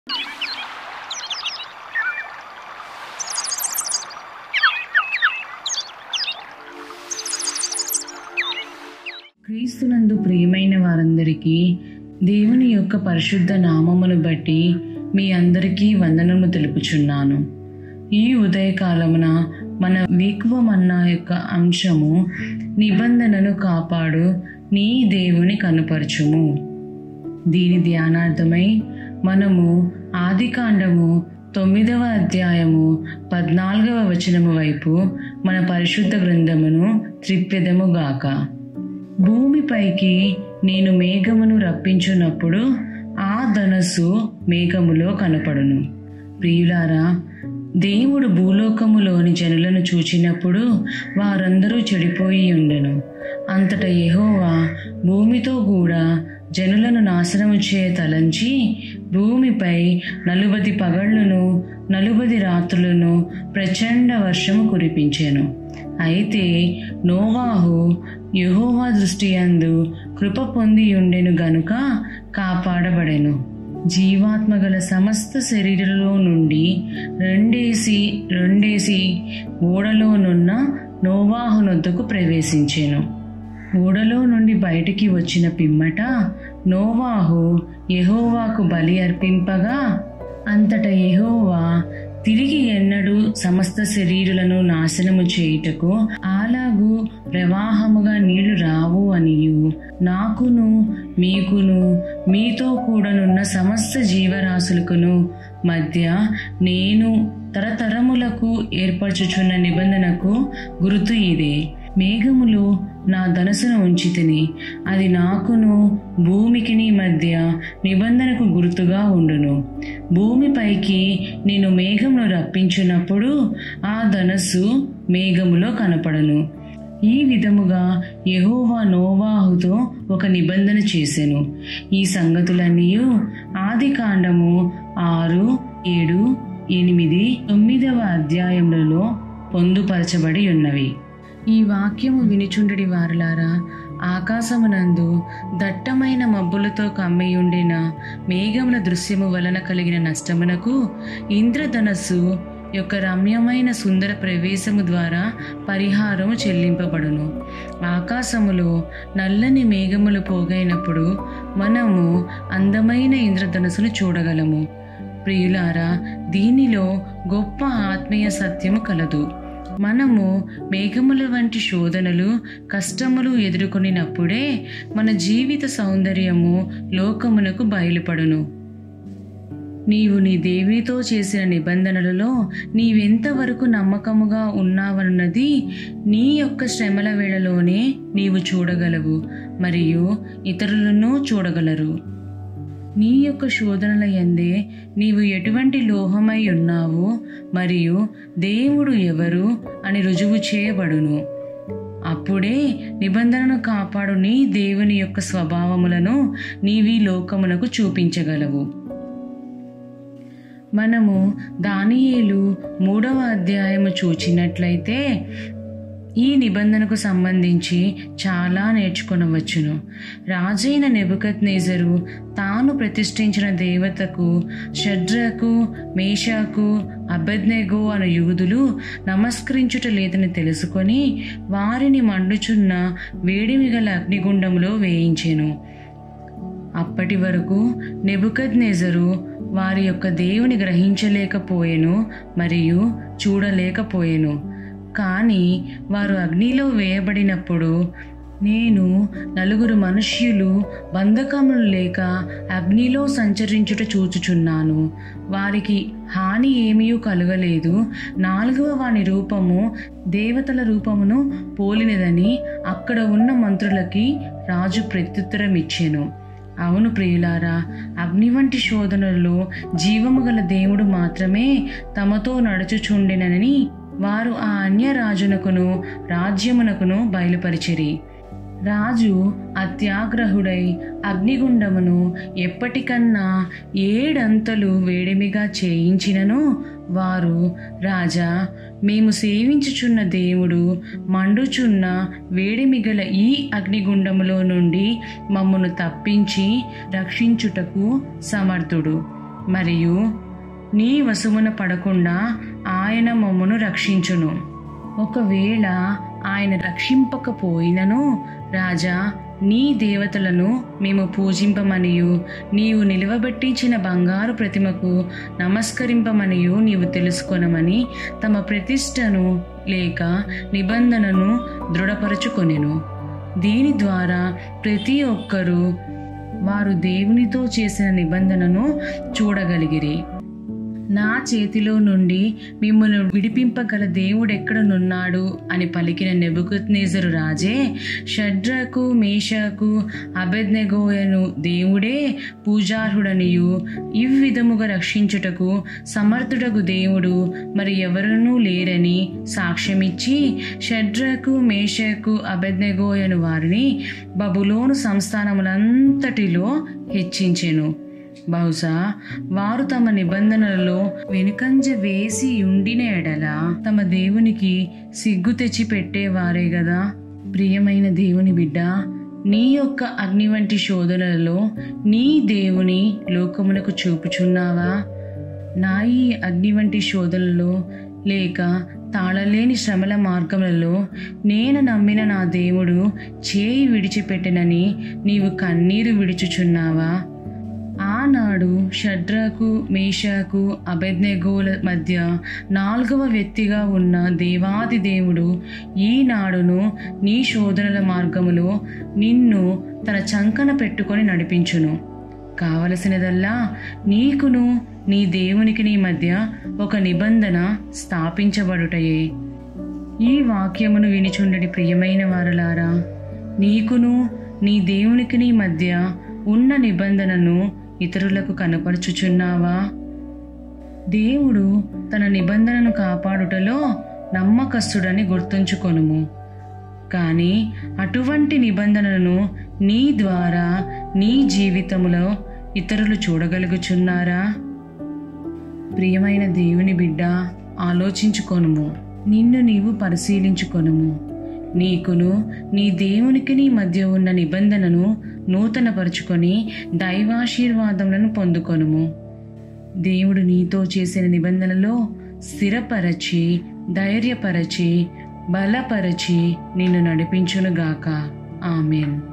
క్రీస్తునందు ప్రియమైన వారందరికీ దేవుని యొక్క పరిశుద్ధ నామమును బట్టి మీ అందరికీ వందనము తెలుపుచున్నాను ఈ ఉదయకాలమున మన వీకువమన్న యొక్క అంశము నిబంధనను కాపాడు నీ దేవుని కనుపరచుము దీని ధ్యానార్థమై మనము ఆదికాండము తొమ్మిదవ అధ్యాయము పద్నాలుగవ వచనము వైపు మన పరిశుద్ధ గ్రంథమును త్రిప్పెదము గాక భూమిపైకి నేను మేఘమును రప్పించున్నప్పుడు ఆ ధనస్సు మేఘములో కనపడును ప్రియులారా దేవుడు భూలోకములోని జనులను చూచినప్పుడు వారందరూ చెడిపోయి ఉండెను అంతట యెహోవా భూమితో కూడా జనులను నాశనము చేయ తలంచి భూమిపై నలుబది పగళ్లను నలుబది రాత్రులను ప్రచండ వర్షము కురిపించెను అయితే నోవాహు యెహోవా దృష్టి యందు కృప పొంది ఉండెను గనుక కాపాడబడెను జీవాత్మ గల సమస్త శరీరంలో నుండి రెండేసి రెండేసి ఓడలోనున్న నోవాహునొద్దకు ప్రవేశించెను ఓడలో నుండి బయటికి వచ్చిన పిమ్మట నోవాహు యెహోవాకు బలి అర్పింపగా అంతట యెహోవా తిరిగి ఎన్నడూ సమస్త శరీరులను నాశనము చేయుటకు అలాగు ప్రవాహముగా నీళ్లు రావు అనియు నాకును మీకును మీతో కూడనున్న సమస్త జీవరాశులకును మధ్య నేను తరతరములకు ఏర్పరచుచున్న నిబంధనకు గుర్తు ఇదే మేఘములు నా ధనసును ఉంచి తిని అది నాకును భూమికిని మధ్య నిబంధనకు గుర్తుగా ఉండును భూమిపైకి నేను మేఘమును రప్పించున్నప్పుడు ఆ ధనస్సు మేఘములో కనపడను ఈ విధముగా యెహోవా నోవాహుతో ఒక నిబంధన చేసెను ఈ సంగతులన్నీ ఆది కాండము ఆరు ఏడు ఎనిమిది తొమ్మిదవ అధ్యాయములలో పొందుపరచబడి ఉన్నవి ఈ వాక్యము వినిచుండడి వారులారా ఆకాశమునందు దట్టమైన మబ్బులతో కమ్మియుండిన మేఘముల దృశ్యము వలన కలిగిన నష్టమునకు ఇంద్రధనస్సు యొక్క రమ్యమైన సుందర ప్రవేశము ద్వారా పరిహారము చెల్లింపబడును ఆకాశములో నల్లని మేఘములు పోగైనప్పుడు మనము అందమైన ఇంద్రధనస్సును చూడగలము ప్రియులారా దీనిలో గొప్ప ఆత్మీయ సత్యము కలదు మనము మేఘముల వంటి శోధనలు కష్టములు ఎదుర్కొనినప్పుడే మన జీవిత సౌందర్యము లోకమునకు బయలుపడును నీవు నీ దేవితో చేసిన నిబంధనలలో నీవెంతవరకు నమ్మకముగా ఉన్నావన్నది నీ యొక్క శ్రమల వేళలోనే నీవు చూడగలవు మరియు ఇతరులను చూడగలరు నీ యొక్క శోధనల ఎందే నీవు ఎటువంటి లోహమై ఉన్నావు మరియు దేవుడు ఎవరు అని రుజువు చేయబడును అప్పుడే నిబంధనను కాపాడు నీ దేవుని యొక్క స్వభావములను నీవి లోకమునకు చూపించగలవు మనము దానియేలు మూడవ అధ్యాయము చూచినట్లయితే ఈ నిబంధనకు సంబంధించి చాలా నేర్చుకొనవచ్చును రాజైన నెబుకత్ నేజరు తాను ప్రతిష్ఠించిన దేవతకు షడ్రకు మేషాకు అబెద్నెగో అను యూదులు నమస్కరించుట లేదని తెలుసుకొని వారిని మండుచున్న వేడిమి గల అగ్నిగుండంలో వేయించెను అప్పటి వరకు నెబుకద్ నెజరు వారి యొక్క దేవుని గ్రహించలేకపోయెను మరియు చూడలేకపోయెను కానీ వారు అగ్నిలో వేయబడినప్పుడు నేను నలుగురు మనుష్యులు బంధకములు లేక అగ్నిలో సంచరించుట చూచుచున్నాను వారికి హాని ఏమీ కలుగలేదు నాలుగవ వాని రూపము దేవతల రూపమును పోలినదని అక్కడ ఉన్న మంత్రులకి రాజు ప్రత్యుత్తరం ఇచ్చెను అవును ప్రియులారా అగ్ని వంటి శోధనలలో జీవము గల దేవుడు మాత్రమే తమతో నడుచుచుండెనని వారు ఆ అన్యరాజునకును రాజ్యమునకును బయలుపరిచిరి రాజు అత్యాగ్రహుడై అగ్నిగుండమును ఎప్పటికన్నా ఏడంతలు వేడిమిగా చేయించినను వారు రాజా మేము సేవించుచున్న దేవుడు మండుచున్న వేడిమిగల ఈ అగ్నిగుండములో నుండి మమ్మను తప్పించి రక్షించుటకు సమర్థుడు మరియు నీ వశమున పడకుండా ఆయన మమ్మను రక్షించును ఒకవేళ ఆయన రక్షింపకపోయినను రాజా నీ దేవతలను మేము పూజింపమనియు నీవు నిలువబెట్టించిన బంగారు ప్రతిమకు నమస్కరింపమనియు నీవు తెలుసుకొనమని తమ ప్రతిష్టను లేక నిబంధనను దృఢపరచుకొనెను దీని ద్వారా ప్రతి ఒక్కరూ వారు దేవునితో చేసిన నిబంధనను చూడగలిగిరి నా చేతిలో నుండి మిమ్మల్ని విడిపింపగల దేవుడెక్కడనున్నాడు అని పలికిన నెబుకద్నేజరు రాజే షడ్రకు మేషకు అబెద్నెగోయను దేవుడే పూజార్హుడనియు ఇవ్విధముగా రక్షించుటకు సమర్థుడగు దేవుడు మరి ఎవరునూ లేరని సాక్ష్యమిచ్చి షడ్రకు మేషకు అబెద్నెగోయను వారిని బబులోను సంస్థానములంతటిలో హెచ్చించెను బహుశా వారు తమ నిబంధనలలో వెనుకంజ వేసి ఉండిన ఎడల తమ దేవునికి సిగ్గు తెచ్చి పెట్టేవారే గదా ప్రియమైన దేవుని బిడ్డ నీ యొక్క అగ్ని వంటి శోధనలలో నీ దేవుని లోకమునకు చూపుచున్నావా నా ఈ అగ్ని వంటి శోధనలో లేక తాళలేని శ్రమల మార్గములలో నేను నమ్మిన నా దేవుడు చేయి విడిచిపెట్టనని నీవు కన్నీరు విడుచుచున్నావా ఆనాడు షడ్రకు మేషకు అబెద్నెగోల మధ్య నాలుగవ వ్యక్తిగా ఉన్న దేవాది దేవుడు ఈనాడును నీ శోధనల మార్గములో నిన్ను తన చంకన పెట్టుకొని నడిపించును కావలసినదల్లా నీకును నీ దేవునికి నీ మధ్య ఒక నిబంధన స్థాపించబడుటయే ఈ వాక్యమును వినిచుండడి ప్రియమైన వారలారా నీకును నీ దేవునికి నీ మధ్య ఉన్న నిబంధనను ఇతరులకు కనపరుచుచున్నావా దేవుడు తన నిబంధనను కాపాడుటలో నమ్మకస్తుడని గుర్తుంచుకొనుము కానీ అటువంటి నిబంధనలను నీ ద్వారా నీ జీవితంలో ఇతరులు చూడగలుగుచున్నారా ప్రియమైన దేవుని బిడ్డ ఆలోచించుకొనుము నిన్ను నీవు పరిశీలించుకొనుము నీకును నీ దేవునికి నీ మధ్య ఉన్న నిబంధనను నూతనపరుచుకొని దైవాశీర్వాదములను పొందుకొనుము దేవుడు నీతో చేసిన నిబంధనలో స్థిరపరచి ధైర్యపరచి బలపరచి నిన్ను నడిపించునుగాక ఆమెన్